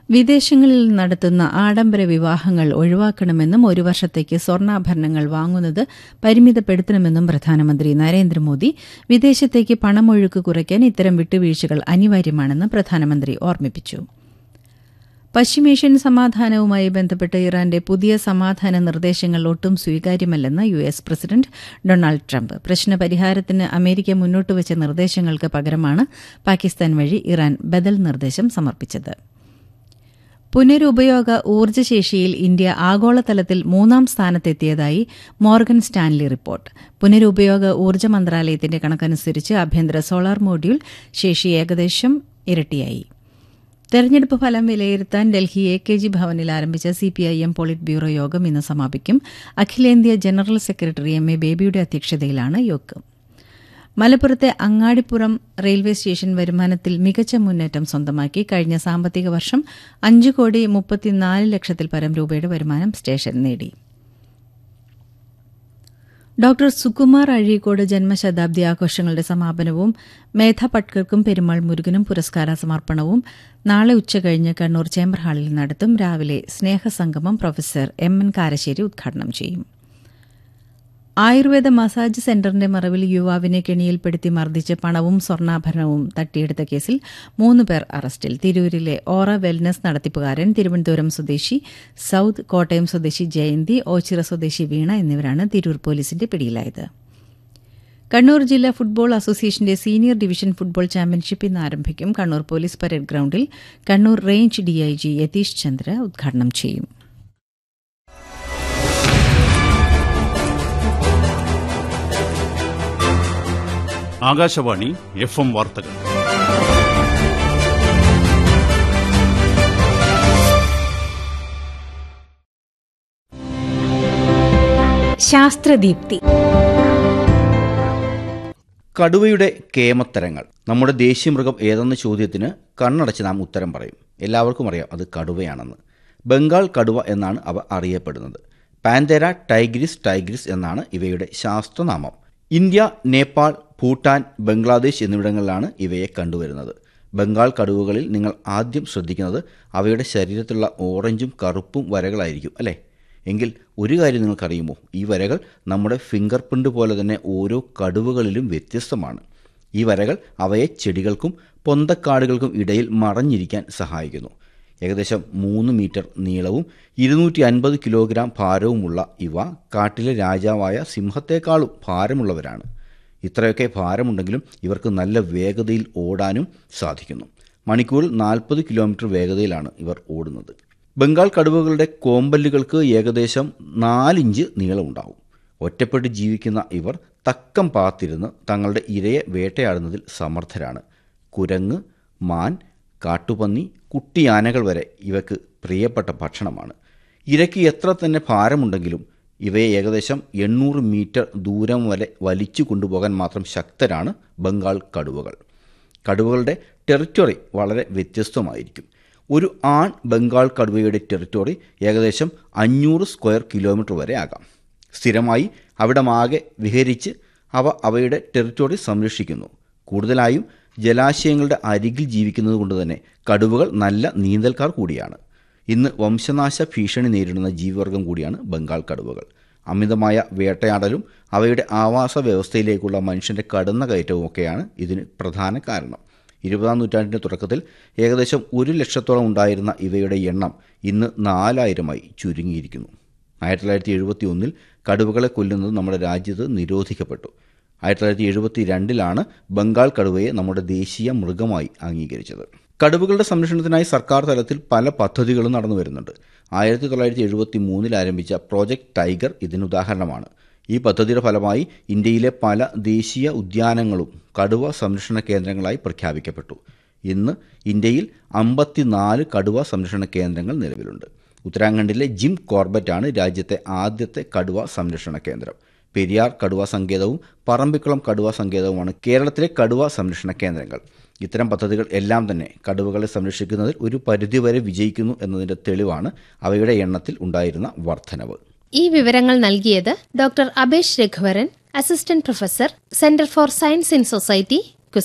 വിദേശങ്ങളിൽ നടത്തുന്ന ആഡംബര വിവാഹങ്ങൾ ഒഴിവാക്കണമെന്നും ഒരു വർഷത്തേക്ക് സ്വർണ്ണാഭരണങ്ങൾ വാങ്ങുന്നത് പരിമിതപ്പെടുത്തണമെന്നും പ്രധാനമന്ത്രി നരേന്ദ്രമോദി വിദേശത്തേക്ക് പണമൊഴുക്ക് കുറയ്ക്കാൻ ഇത്തരം വിട്ടുവീഴ്ചകൾ അനിവാര്യമാണെന്ന് പ്രധാനമന്ത്രി ഓർമ്മിപ്പിച്ചു പശ്ചിമേഷ്യൻ സമാധാനവുമായി ബന്ധപ്പെട്ട് ഇറാന്റെ പുതിയ സമാധാന നിർദ്ദേശങ്ങൾ ഒട്ടും സ്വീകാര്യമല്ലെന്ന് U S president Donald Trump പ്രശ്നപരിഹാരത്തിന് അമേരിക്ക മുന്നോട്ടുവച്ച നിർദ്ദേശങ്ങൾക്ക് പകരമാണ് പാകിസ്ഥാൻ വഴി ഇറാൻ ബദൽ നിർദ്ദേശം സമർപ്പിച്ചത് പുനരുപയോഗ ഊർജ്ജശേഷിയിൽ ഇന്ത്യ ആഗോളതലത്തിൽ മൂന്നാം സ്ഥാനത്തെത്തിയതായി മോർഗൻ സ്റ്റാൻലി റിപ്പോർട്ട് പുനരുപയോഗ ഊർജ്ജ മന്ത്രാലയത്തിന്റെ കണക്കനുസരിച്ച് ആഭ്യന്തര സോളാർ മോഡ്യൂൾ ശേഷി ഏകദേശം ഇരട്ടിയായി തെരഞ്ഞെടുപ്പ് ഫലം വിലയിരുത്താൻ ഡൽഹി എ കെ ജി ഭവനിൽ ആരംഭിച്ച സിപിഐഎം പോളിറ്റ് ബ്യൂറോ യോഗം ഇന്ന് സമാപിക്കും അഖിലേന്ത്യാ ജനറൽ സെക്രട്ടറി എം എ ബേബിയുടെ അധ്യക്ഷതയിലാണ് യോഗം മലപ്പുറത്തെ അങ്ങാടിപ്പുറം റെയിൽവേ സ്റ്റേഷൻ വരുമാനത്തിൽ മികച്ച മുന്നേറ്റം സ്വന്തമാക്കി കഴിഞ്ഞ സാമ്പത്തിക വർഷം അഞ്ച് കോടി മുപ്പത്തിനാല് ലക്ഷത്തിൽ പരം രൂപയുടെ വരുമാനം സ്റ്റേഷൻ നേടി ഡോക്ടർ സുകുമാർ അഴീക്കോട് ജന്മശതാബ്ദി ആഘോഷങ്ങളുടെ സമാപനവും മേധ പട്കർക്കും പെരുമാൾ മുരുകനും പുരസ്കാര സമർപ്പണവും നാളെ ഉച്ചകഴിഞ്ഞ് കണ്ണൂർ ചേംബർ ഹാളിൽ നടത്തും രാവിലെ സ്നേഹസംഗമം പ്രൊഫസർ എം എൻ കാരശ്ശേരി ഉദ്ഘാടനം ചെയ്യും ആയുർവേദ മസാജ് സെന്ററിന്റെ മറവിൽ യുവാവിനെ കെണിയിൽപ്പെടുത്തി മർദ്ദിച്ച് പണവും സ്വർണ്ണാഭരണവും തട്ടിയെടുത്ത കേസിൽ മൂന്ന് പേർ അറസ്റ്റിൽ തിരൂരിലെ ഓറ വെൽനസ് നടത്തിപ്പുകാരൻ തിരുവനന്തപുരം സ്വദേശി സൌത്ത് കോട്ടയം സ്വദേശി ജയന്തി ഓച്ചിറ സ്വദേശി വീണ എന്നിവരാണ് തിരൂർ പോലീസിന്റെ പിടിയിലായത് കണ്ണൂർ ജില്ലാ ഫുട്ബോൾ അസോസിയേഷന്റെ സീനിയർ ഡിവിഷൻ ഫുട്ബോൾ ചാമ്പ്യൻഷിപ്പ് ഇന്ന് ആരംഭിക്കും കണ്ണൂർ പോലീസ് പരേഡ് ഗ്രൌണ്ടിൽ കണ്ണൂർ റേഞ്ച് ഡിഐജി യതീഷ് ചന്ദ്ര ഉദ്ഘാടനം ചെയ്യും ആകാശവാണി എഫ് എം വാർത്തകൾ ശാസ്ത്രദീപ്തി കടുവയുടെ കേമത്തരങ്ങൾ നമ്മുടെ ദേശീയ മൃഗം ഏതെന്ന ചോദ്യത്തിന് കണ്ണടച്ച് നാം ഉത്തരം പറയും എല്ലാവർക്കും അറിയാം അത് കടുവയാണെന്ന് ബംഗാൾ കടുവ എന്നാണ് അവ അറിയപ്പെടുന്നത് പാന്തേര ടൈഗ്രിസ് ടൈഗ്രിസ് എന്നാണ് ഇവയുടെ ശാസ്ത്രനാമം ഇന്ത്യ നേപ്പാൾ ഭൂട്ടാൻ ബംഗ്ലാദേശ് എന്നിവിടങ്ങളിലാണ് ഇവയെ കണ്ടുവരുന്നത് ബംഗാൾ കടുവകളിൽ നിങ്ങൾ ആദ്യം ശ്രദ്ധിക്കുന്നത് അവയുടെ ശരീരത്തിലുള്ള ഓറഞ്ചും കറുപ്പും വരകളായിരിക്കും അല്ലേ എങ്കിൽ ഒരു കാര്യം നിങ്ങൾക്കറിയുമോ ഈ വരകൾ നമ്മുടെ ഫിംഗർ പ്രിൻ്റ് പോലെ തന്നെ ഓരോ കടുവകളിലും വ്യത്യസ്തമാണ് ഈ വരകൾ അവയെ ചെടികൾക്കും പൊന്തക്കാടുകൾക്കും ഇടയിൽ മറഞ്ഞിരിക്കാൻ സഹായിക്കുന്നു ഏകദേശം മൂന്ന് മീറ്റർ നീളവും ഇരുന്നൂറ്റി അൻപത് കിലോഗ്രാം ഭാരവുമുള്ള ഇവ കാട്ടിലെ രാജാവായ സിംഹത്തെക്കാളും ഭാരമുള്ളവരാണ് ഇത്രയൊക്കെ ഭാരമുണ്ടെങ്കിലും ഇവർക്ക് നല്ല വേഗതയിൽ ഓടാനും സാധിക്കുന്നു മണിക്കൂറിൽ നാൽപ്പത് കിലോമീറ്റർ വേഗതയിലാണ് ഇവർ ഓടുന്നത് ബംഗാൾ കടുവകളുടെ കോമ്പല്ലുകൾക്ക് ഏകദേശം നാലിഞ്ച് നീളമുണ്ടാവും ഒറ്റപ്പെട്ട് ജീവിക്കുന്ന ഇവർ തക്കം പാത്തിരുന്ന് തങ്ങളുടെ ഇരയെ വേട്ടയാടുന്നതിൽ സമർത്ഥരാണ് കുരങ്ങ് മാൻ കാട്ടുപന്നി കുട്ടിയാനകൾ വരെ ഇവയ്ക്ക് പ്രിയപ്പെട്ട ഭക്ഷണമാണ് ഇരയ്ക്ക് എത്ര തന്നെ ഭാരമുണ്ടെങ്കിലും ഇവയെ ഏകദേശം എണ്ണൂറ് മീറ്റർ ദൂരം വരെ വലിച്ചു കൊണ്ടുപോകാൻ മാത്രം ശക്തരാണ് ബംഗാൾ കടുവകൾ കടുവകളുടെ ടെറിറ്ററി വളരെ വ്യത്യസ്തമായിരിക്കും ഒരു ആൺ ബംഗാൾ കടുവയുടെ ടെറിറ്ററി ഏകദേശം അഞ്ഞൂറ് സ്ക്വയർ കിലോമീറ്റർ വരെ ആകാം സ്ഥിരമായി അവിടമാകെ വിഹരിച്ച് അവ അവയുടെ ടെറിറ്ററി സംരക്ഷിക്കുന്നു കൂടുതലായും ജലാശയങ്ങളുടെ അരികിൽ ജീവിക്കുന്നത് കൊണ്ട് തന്നെ കടുവകൾ നല്ല നീന്തൽക്കാർ കൂടിയാണ് ഇന്ന് വംശനാശ ഭീഷണി നേരിടുന്ന ജീവിവർഗം കൂടിയാണ് ബംഗാൾ കടുവകൾ അമിതമായ വേട്ടയാടലും അവയുടെ ആവാസ വ്യവസ്ഥയിലേക്കുള്ള മനുഷ്യൻ്റെ കടന്ന കയറ്റവുമൊക്കെയാണ് ഇതിന് പ്രധാന കാരണം ഇരുപതാം നൂറ്റാണ്ടിൻ്റെ തുടക്കത്തിൽ ഏകദേശം ഒരു ലക്ഷത്തോളം ഉണ്ടായിരുന്ന ഇവയുടെ എണ്ണം ഇന്ന് നാലായിരമായി ചുരുങ്ങിയിരിക്കുന്നു ആയിരത്തി തൊള്ളായിരത്തി എഴുപത്തി ഒന്നിൽ കടുവകളെ കൊല്ലുന്നത് നമ്മുടെ രാജ്യത്ത് നിരോധിക്കപ്പെട്ടു ആയിരത്തി തൊള്ളായിരത്തി എഴുപത്തി രണ്ടിലാണ് ബംഗാൾ കടുവയെ നമ്മുടെ ദേശീയ മൃഗമായി അംഗീകരിച്ചത് കടുവകളുടെ സംരക്ഷണത്തിനായി സർക്കാർ തലത്തിൽ പല പദ്ധതികളും നടന്നു വരുന്നുണ്ട് ആയിരത്തി തൊള്ളായിരത്തി എഴുപത്തി മൂന്നിൽ ആരംഭിച്ച പ്രോജക്റ്റ് ടൈഗർ ഇതിന് ഉദാഹരണമാണ് ഈ പദ്ധതിയുടെ ഫലമായി ഇന്ത്യയിലെ പല ദേശീയ ഉദ്യാനങ്ങളും കടുവ സംരക്ഷണ കേന്ദ്രങ്ങളായി പ്രഖ്യാപിക്കപ്പെട്ടു ഇന്ന് ഇന്ത്യയിൽ അമ്പത്തിനാല് കടുവ സംരക്ഷണ കേന്ദ്രങ്ങൾ നിലവിലുണ്ട് ഉത്തരാഖണ്ഡിലെ ജിം കോർബറ്റാണ് രാജ്യത്തെ ആദ്യത്തെ കടുവ സംരക്ഷണ കേന്ദ്രം പെരിയാർ കടുവ സങ്കേതവും പറമ്പിക്കുളം കടുവ സങ്കേതവുമാണ് കേരളത്തിലെ കടുവ സംരക്ഷണ കേന്ദ്രങ്ങൾ ഇത്തരം പദ്ധതികൾ എല്ലാം തന്നെ കടുവകളെ സംരക്ഷിക്കുന്നതിൽ ഒരു പരിധിവരെ വിജയിക്കുന്നു എന്നതിൻ്റെ തെളിവാണ് അവയുടെ എണ്ണത്തിൽ ഉണ്ടായിരുന്ന വർധനവ് ഈ വിവരങ്ങൾ നൽകിയത് doctor Abhesh Raghuvaran assistant professor centre for science in society